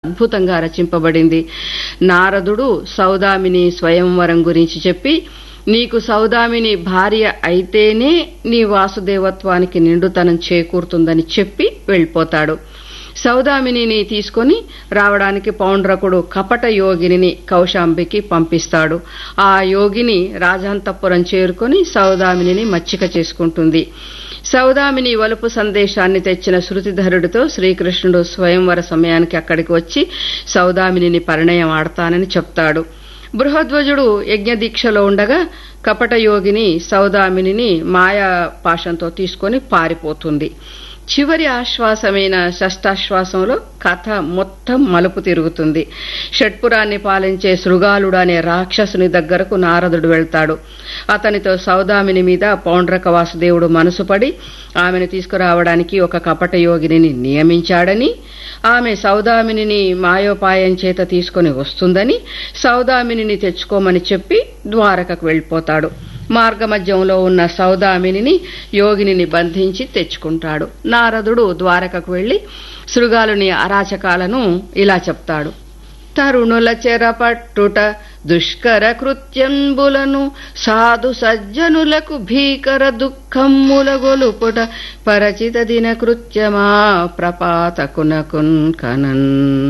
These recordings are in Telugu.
అద్భుతంగా రచింపబడింది నారదుడు సౌదామిని స్వయంవరం గురించి చెప్పి నీకు సౌదామిని భార్య అయితేనే నీ వాసుదేవత్వానికి నిండుతనం చేకూరుతుందని చెప్పి వెళ్ళిపోతాడు సౌదామినిని తీసుకొని రావడానికి పౌండ్రకుడు కపట యోగిని కౌశాంబికి పంపిస్తాడు ఆ యోగిని రాజాంతపురం చేరుకొని సౌదామినిని మచ్చిక చేసుకుంటుంది సౌదామిని వలుపు సందేశాన్ని తెచ్చిన శృతిధరుడితో శ్రీకృష్ణుడు స్వయంవర సమయానికి అక్కడికి వచ్చి సౌదామినిని పరిణయం ఆడతానని చెప్తాడు బృహధ్వజుడు యజ్ఞదీక్షలో ఉండగా కపట యోగిని సౌదామినిని మాయా పాశంతో తీసుకొని పారిపోతుంది చివరి ఆశ్వాసమైన షష్టాశ్వాసంలో కథ మొత్తం మలుపు తిరుగుతుంది షట్పురాన్ని పాలించే శృగాలుడు అనే రాక్షసుని దగ్గరకు నారదుడు వెళ్తాడు అతనితో సౌదామిని మీద పౌండ్రక వాసుదేవుడు మనసుపడి ఆమెను తీసుకురావడానికి ఒక కపట యోగిని నియమించాడని ఆమె సౌదామినిని మాయోపాయం చేత తీసుకొని వస్తుందని సౌదామినిని తెచ్చుకోమని చెప్పి ద్వారకకు వెళ్ళిపోతాడు మార్గమధ్యంలో ఉన్న సౌదామినిని యోగిని బంధించి తెచ్చుకుంటాడు నారదుడు ద్వారకకు వెళ్లి శృగాలుని అరాచకాలను ఇలా చెప్తాడు తరుణుల చెరపట్టుట దుష్కర కృత్యంబులను సాధు సజ్జనులకు భీకర దుఃఖమ్ముల గొలుపుట పరచిత దిన కృత్యమా ప్రపాతకునకున్ కనన్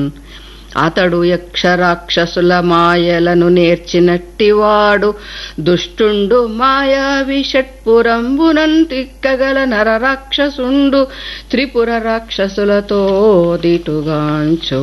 అతడు యక్షరాక్షసుల మాయలను నేర్చినట్టివాడు దుష్టుండు మాయావి షట్పురంబునం తిక్కగల నరరాక్షసుండు త్రిపుర రాక్షసులతో దిటుగాంచో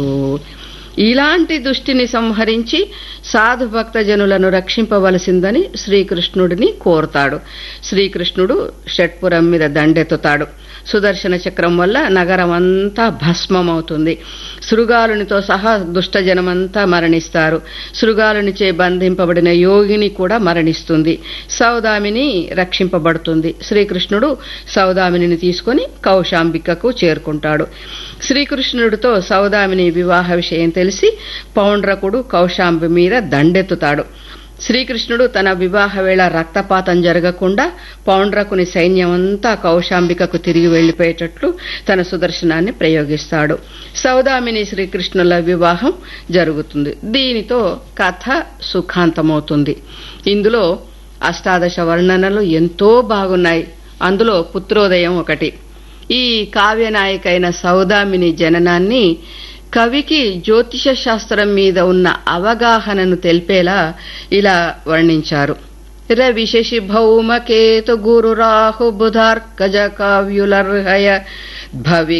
ఇలాంటి దుష్టిని సంహరించి సాధు భక్తజనులను రక్షింపవలసిందని శ్రీకృష్ణుడిని కోరుతాడు శ్రీకృష్ణుడు షట్పురం మీద దండెత్తుతాడు సుదర్శన చక్రం వల్ల నగరం అంతా భస్మమవుతుంది శృగాలునితో సహా దుష్టజనమంతా మరణిస్తారు శృగాలునిచే బంధింపబడిన యోగిని కూడా మరణిస్తుంది సౌదామిని రక్షింపబడుతుంది శ్రీకృష్ణుడు సౌదామిని తీసుకుని కౌశాంబికకు చేరుకుంటాడు శ్రీకృష్ణుడితో సౌదామిని వివాహ విషయం తెలిసి పౌండ్రకుడు కౌశాంబి మీద దండెత్తుతాడు శ్రీకృష్ణుడు తన వివాహ వేళ రక్తపాతం జరగకుండా పౌండ్రకుని సైన్యమంతా కౌశాంబికకు తిరిగి వెళ్లిపోయేటట్లు తన సుదర్శనాన్ని ప్రయోగిస్తాడు సౌదామిని శ్రీకృష్ణుల వివాహం జరుగుతుంది దీనితో కథ సుఖాంతమవుతుంది ఇందులో అష్టాదశ వర్ణనలు ఎంతో బాగున్నాయి అందులో పుత్రోదయం ఒకటి ఈ కావ్యనాయకైన సౌదామిని జననాన్ని కవికి జ్యోతిష శాస్త్రం మీద ఉన్న అవగాహనను తెలిపేలా ఇలా వర్ణించారు రవి శశి భౌమకేతు గురు రాహు బుధార్కజ కావ్యులర్హయ భవి